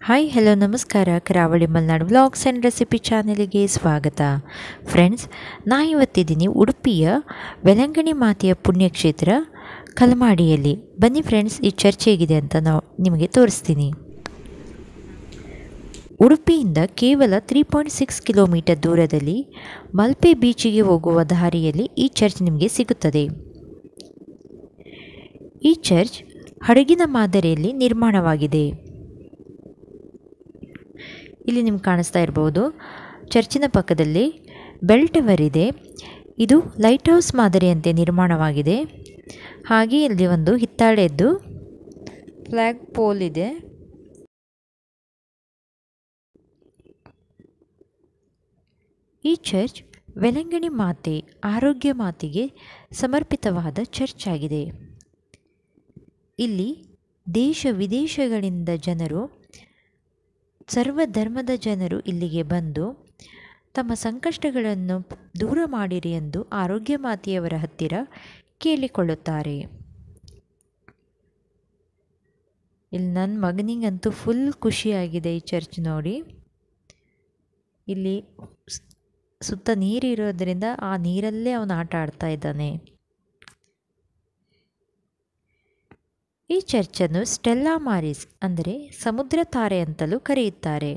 Hi hello ನಮಸ್ಕಾರ Karavali Malenadu vlogs and recipe ಚಾನಲಿಗೆ ಸ್ವಾಗತ ಫ್ರೆಂಡ್ಸ್ ನಾ ಇವತ್ತಿದ್ದೀನಿ ಉಡುಪಿಯ ವೆಲಂಗಣಿ ಮಾತೆಯ ಪುಣ್ಯಕ್ಷೇತ್ರ ಕಲ್ಮಾಡಿಯಲ್ಲಿ ಬನ್ನಿ ಫ್ರೆಂಡ್ಸ್ ಈ ಚರ್ಚ್ ಹೇಗಿದೆ ಅಂತ ನಾವು ನಿಮಗೆ ತೋರಿಸ್ತೀನಿ ಉಡುಪಿಯಿಂದ ಕೇವಲ ತ್ರೀ ಪಾಯಿಂಟ್ ಸಿಕ್ಸ್ ಕಿಲೋಮೀಟರ್ ದೂರದಲ್ಲಿ ಮಲ್ಪೆ ಬೀಚಿಗೆ ಹೋಗುವ ದಾರಿಯಲ್ಲಿ ಈ ಚರ್ಚ್ ನಿಮಗೆ ಸಿಗುತ್ತದೆ ಈ ಚರ್ಚ್ ಹಡಗಿನ ಮಾದರಿಯಲ್ಲಿ ನಿರ್ಮಾಣವಾಗಿದೆ ಇಲ್ಲಿ ನಿಮ್ಗೆ ಕಾಣಿಸ್ತಾ ಇರ್ಬೋದು ಚರ್ಚಿನ ಪಕ್ಕದಲ್ಲಿ ಬೆಲ್ ಟವರ್ ಇದೆ ಇದು ಲೈಟ್ ಹೌಸ್ ಮಾದರಿಯಂತೆ ನಿರ್ಮಾಣವಾಗಿದೆ ಹಾಗೆ ಇಲ್ಲಿ ಒಂದು ಹಿತ್ತಾಳೆದ್ದು ಫ್ಲ್ಯಾಗ್ ಪೋಲ್ ಇದೆ ಈ ಚರ್ಚ್ ವೆಲಂಗಣಿ ಮಾತೆ ಆರೋಗ್ಯ ಮಾತೆಗೆ ಸಮರ್ಪಿತವಾದ ಚರ್ಚ್ ಆಗಿದೆ ಇಲ್ಲಿ ದೇಶ ವಿದೇಶಗಳಿಂದ ಜನರು ಸರ್ವ ಧರ್ಮದ ಜನರು ಇಲ್ಲಿಗೆ ಬಂದು ತಮ್ಮ ಸಂಕಷ್ಟಗಳನ್ನು ದೂರ ಮಾಡಿರಿ ಎಂದು ಆರೋಗ್ಯ ಮಾತೆಯವರ ಹತ್ತಿರ ಕೇಳಿಕೊಳ್ಳುತ್ತಾರೆ ಇಲ್ಲಿ ನನ್ನ ಮಗನಿಗಂತೂ ಫುಲ್ ಖುಷಿಯಾಗಿದೆ ಈ ಚರ್ಚ್ ನೋಡಿ ಇಲ್ಲಿ ಸುತ್ತ ನೀರಿರೋದ್ರಿಂದ ಆ ನೀರಲ್ಲೇ ಅವನು ಆಟ ಆಡ್ತಾ ಇದ್ದಾನೆ ಈ ಚರ್ಚನ್ನು ಸ್ಟೆಲ್ಲಾ ಮಾರಿಸ್ ಅಂದರೆ ಸಮುದ್ರ ತಾರೆ ಅಂತಲೂ ಕರೆಯುತ್ತಾರೆ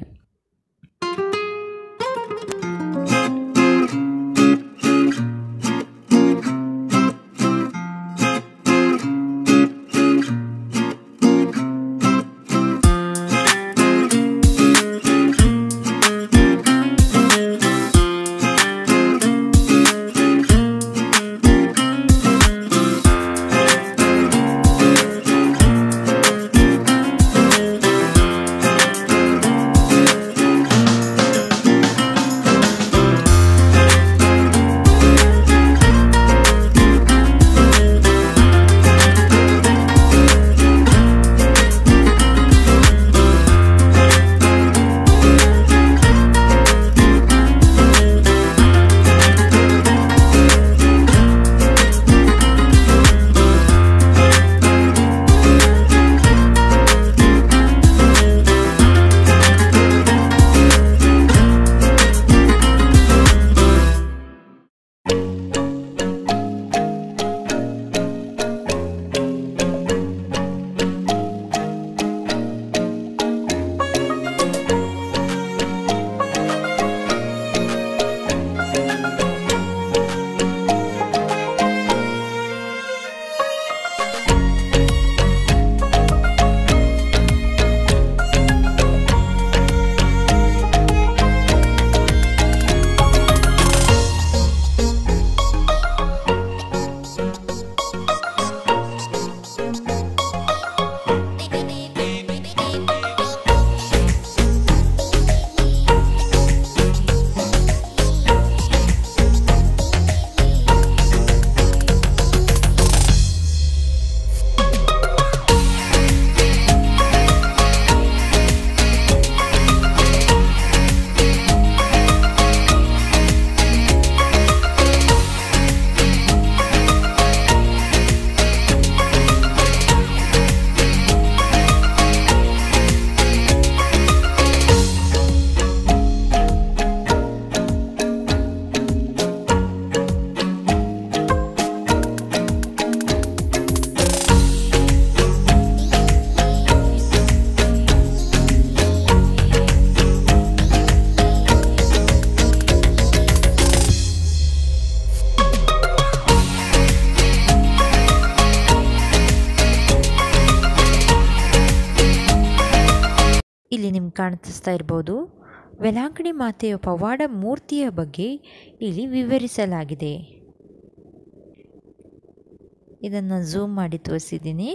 ಇಲ್ಲಿ ನಿಮ್ಗೆ ಕಾಣಿಸ್ತಾ ಇರ್ಬೋದು ವೆಲಾಂಗಣಿ ಮಾತೆಯ ಪವಾಡ ಮೂರ್ತಿಯ ಬಗ್ಗೆ ಇಲ್ಲಿ ವಿವರಿಸಲಾಗಿದೆ ಇದನ್ನು ಝೂಮ್ ಮಾಡಿ ತೋರಿಸಿದ್ದೀನಿ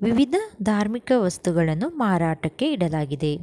ವಿವಿಧ ಧಾರ್ಮಿಕ ವಸ್ತುಗಳನ್ನು ಮಾರಾಟಕ್ಕೆ ಇಡಲಾಗಿದೆ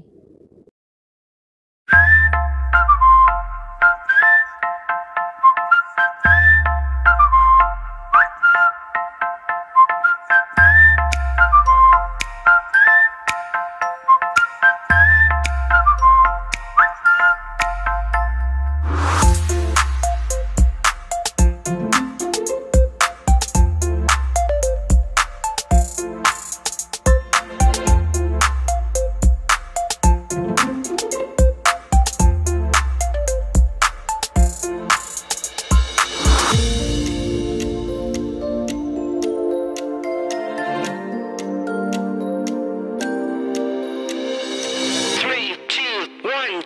Three, two, one.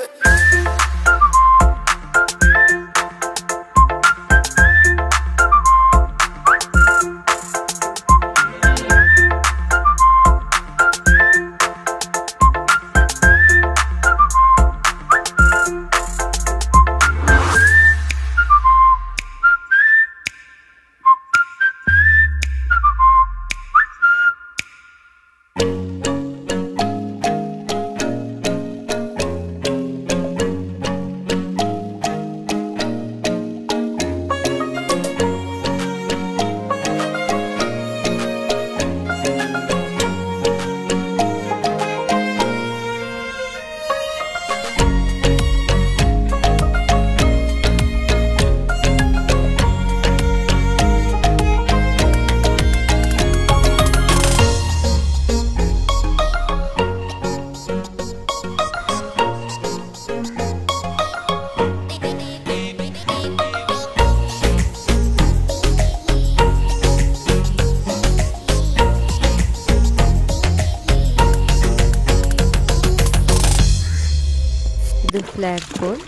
ಇದು ಫ್ಲ್ಯಾಗ್ ಪೋಲ್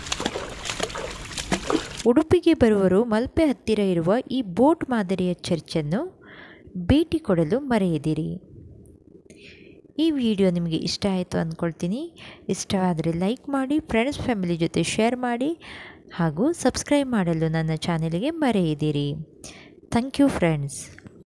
ಉಡುಪಿಗೆ ಬರುವವರು ಮಲ್ಪೆ ಹತ್ತಿರ ಇರುವ ಈ ಬೋಟ್ ಮಾದರಿಯ ಚರ್ಚನ್ನು ಭೇಟಿ ಕೊಡಲು ಮರೆಯದಿರಿ ಈ ವಿಡಿಯೋ ನಿಮಗೆ ಇಷ್ಟ ಆಯಿತು ಅಂದ್ಕೊಳ್ತೀನಿ ಇಷ್ಟವಾದರೆ ಲೈಕ್ ಮಾಡಿ ಫ್ರೆಂಡ್ಸ್ ಫ್ಯಾಮಿಲಿ ಜೊತೆ ಶೇರ್ ಮಾಡಿ ಹಾಗೂ ಸಬ್ಸ್ಕ್ರೈಬ್ ಮಾಡಲು ನನ್ನ ಚಾನಲ್ಗೆ ಮರೆಯದಿರಿ ಥ್ಯಾಂಕ್ ಯು ಫ್ರೆಂಡ್ಸ್